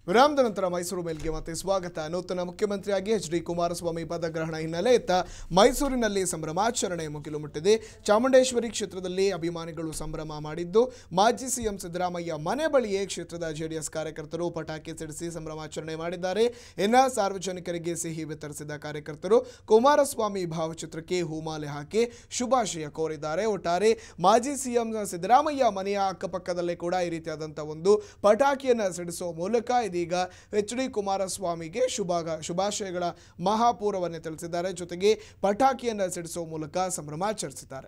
ವಿರಾಮದ ನಂತರ ಮೈಸೂರು ಮೇಲ್ಗೆ ಮತ್ತೆ ಸ್ವಾಗತ ನೂತನ ಮುಖ್ಯಮಂತ್ರಿಯಾಗಿ ಎಚ್ ಡಿ ಕುಮಾರಸ್ವಾಮಿ ಪದಗ್ರಹಣ ಹಿನ್ನೆಲೆ ಇತ್ತ ಮೈಸೂರಿನಲ್ಲಿ ಸಂಭ್ರಮಾಚರಣೆ ಮುಗಿಲು ಮುಟ್ಟಿದೆ ಚಾಮುಂಡೇಶ್ವರಿ ಕ್ಷೇತ್ರದಲ್ಲಿ ಅಭಿಮಾನಿಗಳು ಸಂಭ್ರಮ ಮಾಡಿದ್ದು ಮಾಜಿ ಸಿಎಂ ಸಿದ್ದರಾಮಯ್ಯ ಮನೆ ಬಳಿಯೇ ಕ್ಷೇತ್ರದ ಜೆಡಿಎಸ್ ಕಾರ್ಯಕರ್ತರು ಪಟಾಕಿ ಸಿಡಿಸಿ ಸಂಭ್ರಮಾಚರಣೆ ಮಾಡಿದ್ದಾರೆ ಇನ್ನು ಸಾರ್ವಜನಿಕರಿಗೆ ಸಿಹಿ ವಿತರಿಸಿದ ಕಾರ್ಯಕರ್ತರು ಕುಮಾರಸ್ವಾಮಿ ಭಾವಚಿತ್ರಕ್ಕೆ ಹೂಮಾಲೆ ಹಾಕಿ ಶುಭಾಶಯ ಕೋರಿದ್ದಾರೆ ಒಟ್ಟಾರೆ ಮಾಜಿ ಸಿಎಂ ಸಿದ್ದರಾಮಯ್ಯ ಮನೆಯ ಅಕ್ಕಪಕ್ಕದಲ್ಲೇ ಕೂಡ ಈ ರೀತಿಯಾದಂಥ ಒಂದು ಪಟಾಕಿಯನ್ನು ಸಿಡಿಸುವ ಮೂಲಕ ಇದೀಗ ಎಚ್ ಡಿ ಕುಮಾರಸ್ವಾಮಿಗೆ ಶುಭ ಶುಭಾಶಯಗಳ ಮಹಾಪೂರವನ್ನೇ ತಿಳಿಸಿದ್ದಾರೆ ಜೊತೆಗೆ ಪಟಾಕಿಯನ್ನು ಸಿಡಿಸುವ ಮೂಲಕ ಸಂಭ್ರಮಾಚರಿಸಿದ್ದಾರೆ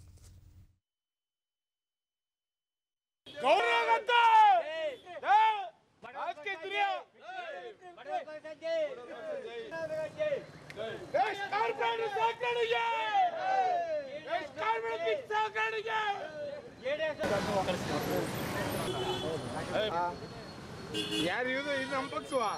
गौरव करता है आज की दुनिया देश कार्बन ಸಾಕಾಣಿಕೆ ದೇಶ ಕಾರ್ಮಿಕ ಸಾಕಾಣಿಕೆ ಯಾರು ಇದು ಇದು ನಮ್ಮ ಪಕ್ಷವಾ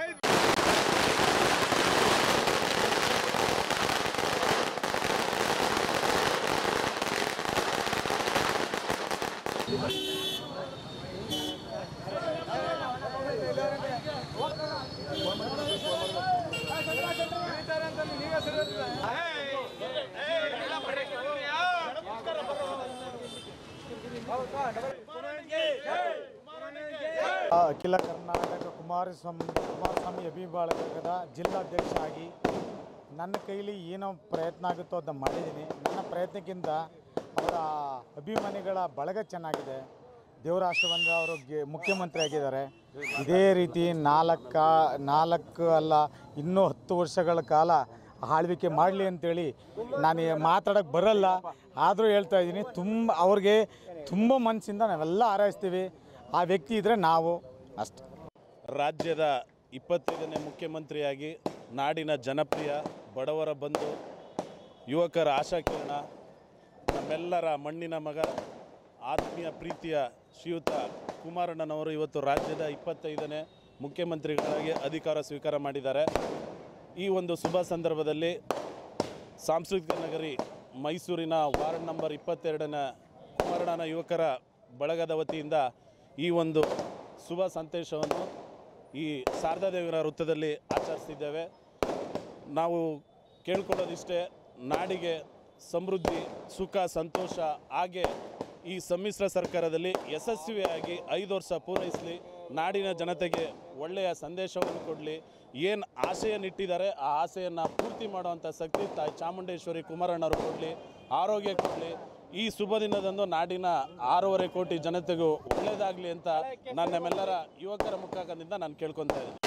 ಅಖಿಲ ಕರ್ನಾಟಕ ಕುಮಾರಸ್ವಾಮಿ ಕುಮಾರಸ್ವಾಮಿ ಅಭಿಭಾಳಕದ ಜಿಲ್ಲಾಧ್ಯಕ್ಷ ಆಗಿ ನನ್ನ ಕೈಲಿ ಏನೋ ಪ್ರಯತ್ನ ಆಗುತ್ತೋ ಅದನ್ನ ಮಾಡಿದ್ದೀನಿ ನನ್ನ ಪ್ರಯತ್ನಕ್ಕಿಂತ ಅವರ ಅಭಿಮಾನಿಗಳ ಬಳಗ ಚೆನ್ನಾಗಿದೆ ದೇವರ ಆಶೀರ್ವಾದ ಅವರು ಗೆ- ಮುಖ್ಯಮಂತ್ರಿ ಆಗಿದ್ದಾರೆ ಇದೇ ರೀತಿ ನಾಲ್ಕ ನಾಲ್ಕು ಅಲ್ಲ ಇನ್ನೂ ಹತ್ತು ವರ್ಷಗಳ ಕಾಲ ಆಳ್ವಿಕೆ ಮಾಡಲಿ ಅಂತೇಳಿ ನಾನು ಮಾತಾಡೋಕ್ಕೆ ಬರಲ್ಲ ಆದರೂ ಹೇಳ್ತಾ ಇದ್ದೀನಿ ತುಂಬ ಅವ್ರಿಗೆ ತುಂಬ ಮನಸ್ಸಿಂದ ನಾವೆಲ್ಲ ಹಾರೈಸ್ತೀವಿ ಆ ವ್ಯಕ್ತಿ ಇದ್ದರೆ ನಾವು ಅಷ್ಟೆ ರಾಜ್ಯದ ಇಪ್ಪತ್ತೈದನೇ ಮುಖ್ಯಮಂತ್ರಿಯಾಗಿ ನಾಡಿನ ಜನಪ್ರಿಯ ಬಡವರ ಬಂಧು ಯುವಕರ ಆಶಾಕಿರಣ ನಮ್ಮೆಲ್ಲರ ಮಣ್ಣಿನ ಮಗ ಆತ್ಮೀಯ ಪ್ರೀತಿಯ ಶ್ರೀಯುತ ಕುಮಾರಣ್ಣನವರು ಇವತ್ತು ರಾಜ್ಯದ ಇಪ್ಪತ್ತೈದನೇ ಮುಖ್ಯಮಂತ್ರಿಗಳಾಗಿ ಅಧಿಕಾರ ಸ್ವೀಕಾರ ಮಾಡಿದ್ದಾರೆ ಈ ಒಂದು ಶುಭ ಸಂದರ್ಭದಲ್ಲಿ ಸಾಂಸ್ಕೃತಿಕ ನಗರಿ ಮೈಸೂರಿನ ವಾರ್ಡ್ ನಂಬರ್ ಇಪ್ಪತ್ತೆರಡನ ಕುಮಾರಣ್ಣನ ಯುವಕರ ಬಳಗದ ವತಿಯಿಂದ ಈ ಒಂದು ಶುಭ ಸಂದೇಶವನ್ನು ಈ ಶಾರದಾದೇವಿರ ವೃತ್ತದಲ್ಲಿ ಆಚರಿಸ್ತಿದ್ದೇವೆ ನಾವು ಕೇಳ್ಕೊಳ್ಳೋದಿಷ್ಟೇ ನಾಡಿಗೆ ಸಮೃದ್ಧಿ ಸುಖ ಸಂತೋಷ ಹಾಗೆ ಈ ಸಮ್ಮಿಶ್ರ ಸರ್ಕಾರದಲ್ಲಿ ಯಶಸ್ವಿಯಾಗಿ ಐದು ವರ್ಷ ಪೂರೈಸಲಿ ನಾಡಿನ ಜನತೆಗೆ ಒಳ್ಳೆಯ ಸಂದೇಶವನ್ನು ಕೊಡಲಿ ಏನು ಆಶೆಯನ್ನಿಟ್ಟಿದ್ದಾರೆ ಆ ಆಸೆಯನ್ನು ಪೂರ್ತಿ ಮಾಡುವಂಥ ಶಕ್ತಿ ತಾಯಿ ಚಾಮುಂಡೇಶ್ವರಿ ಕುಮಾರಣ್ಣವರು ಕೊಡಲಿ ಆರೋಗ್ಯ ಕೊಡಲಿ ಈ ಶುಭ ದಿನದಂದು ನಾಡಿನ ಆರೂವರೆ ಕೋಟಿ ಜನತೆಗೂ ಒಳ್ಳೆಯದಾಗಲಿ ಅಂತ ನಾನು ನಮ್ಮೆಲ್ಲರ ಯುವಕರ ಮುಖಾಂತರದಿಂದ ನಾನು ಕೇಳ್ಕೊತಾ ಇದ್ದೀನಿ